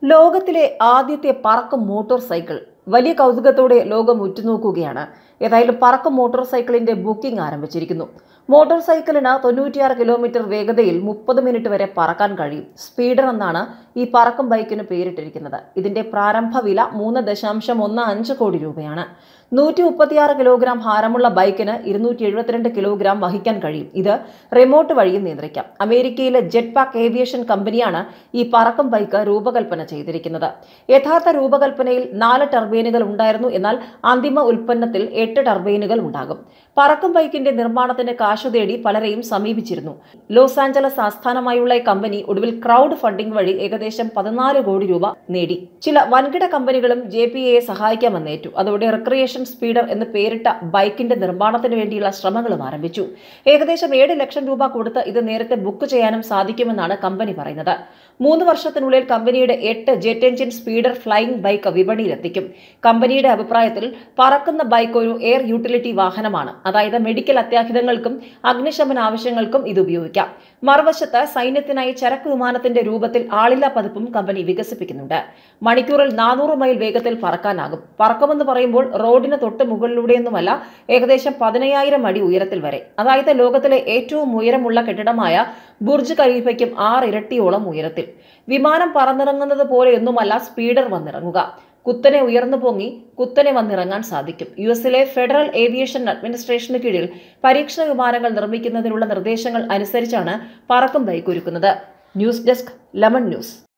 ലോകത്തിലെ ആദ്യത്തെ പറക്കും മോട്ടോർ സൈക്കിൾ വലിയ കൗതുകത്തോടെ ലോകം ഉറ്റുനോക്കുകയാണ് ഏതായാലും പറക്കും മോട്ടോർ സൈക്കിളിന്റെ ബുക്കിംഗ് ആരംഭിച്ചിരിക്കുന്നു മോട്ടോർ സൈക്കിളിന് തൊണ്ണൂറ്റിയാറ് കിലോമീറ്റർ വേഗതയിൽ മുപ്പത് മിനിറ്റ് വരെ പറക്കാൻ കഴിയും സ്പീഡർ എന്നാണ് ഈ പറക്കും ബൈക്കിന് പേരിട്ടിരിക്കുന്നത് ഇതിന്റെ പ്രാരംഭ വില മൂന്ന് ദശാംശം ഒന്ന് അഞ്ച് കോടി രൂപയാണ് നൂറ്റി മുപ്പത്തിയാറ് കിലോഗ്രാം ഭാരമുള്ള ബൈക്കിന് ഇരുന്നൂറ്റി എഴുപത്തിരണ്ട് കിലോഗ്രാം വഹിക്കാൻ കഴിയും ഇത് റിമോട്ട് വഴിയും നിയന്ത്രിക്കാം അമേരിക്കയിലെ ജെറ്റ് പാക്ക് ഏവിയേഷൻ കമ്പനിയാണ് ഈ പറക്കും ബൈക്ക് രൂപകൽപ്പന ചെയ്തിരിക്കുന്നത് യഥാർത്ഥ രൂപകൽപ്പനയിൽ നാല് ടർബൈനുകൾ ഉണ്ടായിരുന്നു എന്നാൽ അന്തിമ ഉൽപ്പന്നത്തിൽ എട്ട് ടർബൈനുകൾ ഉണ്ടാകും പറക്കും ബൈക്കിന്റെ നിർമ്മാണത്തിന് കാശു തേടി പലരെയും സമീപിച്ചിരുന്നു ലോസ് ആഞ്ചലസ് ആസ്ഥാനമായുള്ള ഈ കമ്പനി ഒടുവിൽ ക്രൗഡ് ഫണ്ടിംഗ് വഴി ഏകദേശം പതിനാല് കോടി രൂപ നേടി ചില വൻകിട കമ്പനികളും ജെ പി എയെ സഹായിക്കാമെന്നേറ്റു അതോടെ റിക്രിയേഷൻ സ്പീഡർ എന്ന് പേരിട്ട ബൈക്കിന്റെ നിർമ്മാണത്തിന് വേണ്ടിയുള്ള ശ്രമങ്ങളും ആരംഭിച്ചു ഏകദേശം ഏഴ് ലക്ഷം രൂപ കൊടുത്ത് ഇത് നേരത്തെ ബുക്ക് ചെയ്യാനും സാധിക്കുമെന്നാണ് കമ്പനി പറയുന്നത് മൂന്ന് വർഷത്തിനുള്ളിൽ കമ്പനിയുടെ എട്ട് jet engine speeder flying bike വിപണിയിലെത്തിക്കും കമ്പനിയുടെ അഭിപ്രായത്തിൽ പറക്കുന്ന ബൈക്ക് ഒരു എയർ യൂട്ടിലിറ്റി വാഹനമാണ് അതായത് മെഡിക്കൽ അത്യാഹിതങ്ങൾക്കും അഗ്നിശമന ആവശ്യങ്ങൾക്കും ഇത് ഉപയോഗിക്കാം മറുവശത്ത് സൈന്യത്തിനായി ചരക്ക് വിമാനത്തിന്റെ രൂപത്തിൽ ആളില്ലാ പതിപ്പും കമ്പനി വികസിപ്പിക്കുന്നുണ്ട് മണിക്കൂറിൽ നാനൂറ് മൈൽ വേഗത്തിൽ പറക്കാനാകും പറക്കുമെന്ന് പറയുമ്പോൾ റോഡിന് തൊട്ട് മുകളിലൂടെയൊന്നുമല്ല ഏകദേശം പതിനയ്യായിരം അടി ഉയരത്തിൽ വരെ അതായത് ലോകത്തിലെ ഏറ്റവും ഉയരമുള്ള കെട്ടിടമായ ബുർജ് ഖലീഫയ്ക്കും ആറ് ഇരട്ടിയോളം ഉയരത്തിൽ വിമാനം പറന്നിറങ്ങുന്നത് പോലെയൊന്നുമല്ല സ്പീഡർ വന്നിറങ്ങുക കുത്തനെ ഉയർന്നു പൊങ്ങി കുത്തനെ വന്നിറങ്ങാൻ സാധിക്കും യു എസിലെ ഫെഡറൽ ഏവിയേഷൻ അഡ്മിനിസ്ട്രേഷന് കീഴിൽ പരീക്ഷണ വിമാനങ്ങൾ നിർമ്മിക്കുന്നതിനുള്ള നിർദ്ദേശങ്ങൾ അനുസരിച്ചാണ് പറക്കും ബൈക്ക് ഒരുക്കുന്നത് ന്യൂസ് ഡെസ്ക് ലെമൺ ന്യൂസ്